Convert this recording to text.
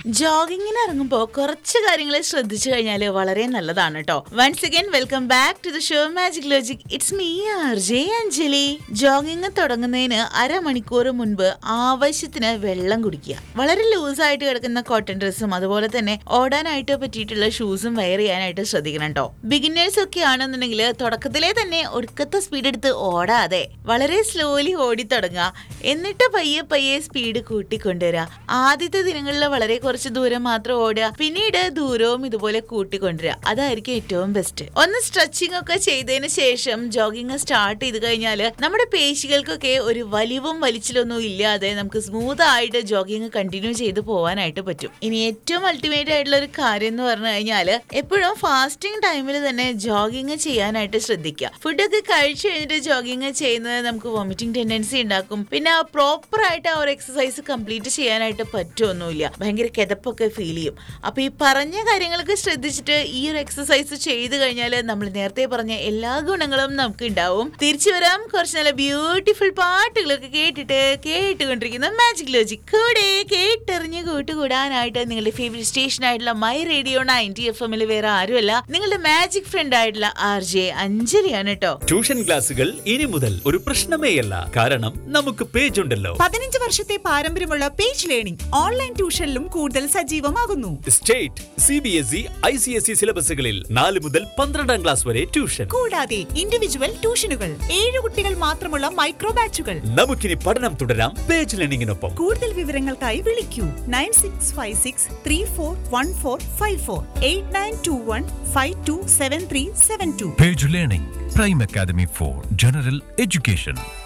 ജോഗിങ്ങിന് ഇറങ്ങുമ്പോൾ കുറച്ച് കാര്യങ്ങൾ ശ്രദ്ധിച്ചു കഴിഞ്ഞാൽ വളരെ നല്ലതാണ് കേട്ടോ once again welcome back to the show magic logic it's me R J Anjali jogging തുടങ്ങുന്നതിന് അരമണിക്കൂർ മുൻപ് ആവശ്യത്തിന് വെള്ളം കുടിക്കുക വളരെ ലൂസായിട്ട് കിടക്കുന്ന കോട്ടൺ ഡ്രസ്സും അതുപോലെ തന്നെ ഓടാനായിട്ട് പറ്റിയിട്ടുള്ള ഷൂസും വെയർ ചെയ്യാനായിട്ട് ശ്രദ്ധിക്കണം കേട്ടോ ബിഗിനേഴ്സ് ഒക്കെ ആണെന്നുണ്ടെങ്കിൽ തുടക്കത്തിലെ തന്നെ ഒടുക്കത്തെ സ്പീഡ് എടുത്ത് ഓടാതെ വളരെ സ്ലോലി ഓടി തുടങ്ങുക എന്നിട്ട് പയ്യെ പയ്യെ സ്പീഡ് കൂട്ടിക്കൊണ്ടുവരിക ആദ്യത്തെ ദിനങ്ങളിൽ വളരെ കുറച്ച് ദൂരം മാത്രം ഓടുക പിന്നീട് ദൂരവും ഇതുപോലെ കൂട്ടിക്കൊണ്ടുവരിക അതായിരിക്കും ഏറ്റവും ബെസ്റ്റ് ഒന്ന് സ്ട്രെച്ചിങ് ഒക്കെ ചെയ്തതിന് ശേഷം ജോഗിങ് സ്റ്റാർട്ട് ചെയ്ത് കഴിഞ്ഞാൽ നമ്മുടെ പേശികൾക്കൊക്കെ ഒരു വലിവും വലിച്ചിലൊന്നും ഇല്ലാതെ നമുക്ക് സ്മൂത്ത് ആയിട്ട് ജോഗിങ് കണ്ടിന്യൂ ചെയ്ത് പോകാനായിട്ട് പറ്റും ഇനി ഏറ്റവും അൾട്ടിമേറ്റ് ആയിട്ടുള്ള ഒരു കാര്യം എന്ന് പറഞ്ഞു കഴിഞ്ഞാൽ എപ്പോഴും ഫാസ്റ്റിംഗ് ടൈമിൽ തന്നെ ജോഗിങ് ചെയ്യാനായിട്ട് ശ്രദ്ധിക്കുക ഫുഡൊക്കെ കഴിച്ചു കഴിഞ്ഞിട്ട് ജോഗിങ് ചെയ്യുന്നത് നമുക്ക് വോമിറ്റിംഗ് ടെൻഡൻസി ഉണ്ടാക്കും പിന്നെ പ്രോപ്പർ ആയിട്ട് ആ ഒരു എക്സസൈസ് കംപ്ലീറ്റ് ചെയ്യാനായിട്ട് പറ്റുമൊന്നുമില്ല ഭയങ്കര കിതപ്പൊക്കെ ഫീൽ ചെയ്യും അപ്പൊ ഈ പറഞ്ഞ കാര്യങ്ങളൊക്കെ ശ്രദ്ധിച്ചിട്ട് ഈ ഒരു എക്സസൈസ് ചെയ്ത് കഴിഞ്ഞാൽ നമ്മൾ നേരത്തെ പറഞ്ഞ എല്ലാ ഗുണങ്ങളും നമുക്ക് ഉണ്ടാവും തിരിച്ചു വരാം കുറച്ച് നല്ല ബ്യൂട്ടിഫുൾ പാട്ടുകളൊക്കെ കേട്ടിട്ട് കേട്ടുകൊണ്ടിരിക്കുന്ന മാജിക് ലോജിക് കൂടെ കേട്ടെറിഞ്ഞ് കൂട്ടുകൂടാനായിട്ട് നിങ്ങളുടെ ഫേവറേറ്റ് സ്റ്റേഷൻ ആയിട്ടുള്ള മൈ റേഡിയോ നയൻറ്റി എഫ് എമ്മിൽ വേറെ ആരുമല്ല നിങ്ങളുടെ മാജിക് ഫ്രണ്ട് ആയിട്ടുള്ള ആർ ജെ അഞ്ജലിയാണ് കേട്ടോ ട്യൂഷൻ ക്ലാസുകൾ ഇനി മുതൽ ഒരു പ്രശ്നമേയല്ല കാരണം നമുക്ക് പേജ് ഉണ്ടല്ലോ പതിനഞ്ച് വർഷത്തെ പാരമ്പര്യമുള്ള പേജ് ലേണിംഗ് ഓൺലൈൻ ട്യൂഷനിലും കൂടുതൽ സജീവമാകുന്നു state C B S E I C S E സിലബസുകളിൽ നാല് മുതൽ പന്ത്രണ്ടാം ക്ലാസ് വരെ ട്യൂഷൻ കൂടാതെ ഇൻഡിവിജ്വൽ ട്യൂഷനുകൾ ഏഴ് കുട്ടികൾ മാത്രമുള്ള മൈക്രോ ബാച്ചുകൾ നമുക്കിനി പഠനം തുടരാം പേജ് ലേണിംഗിനൊപ്പം കൂടുതൽ വിവരങ്ങൾക്കായി വിളിക്കൂ nine six five six three four one four five four eight nine two one five two seven three seven two Page Learning, Prime Academy for General Education.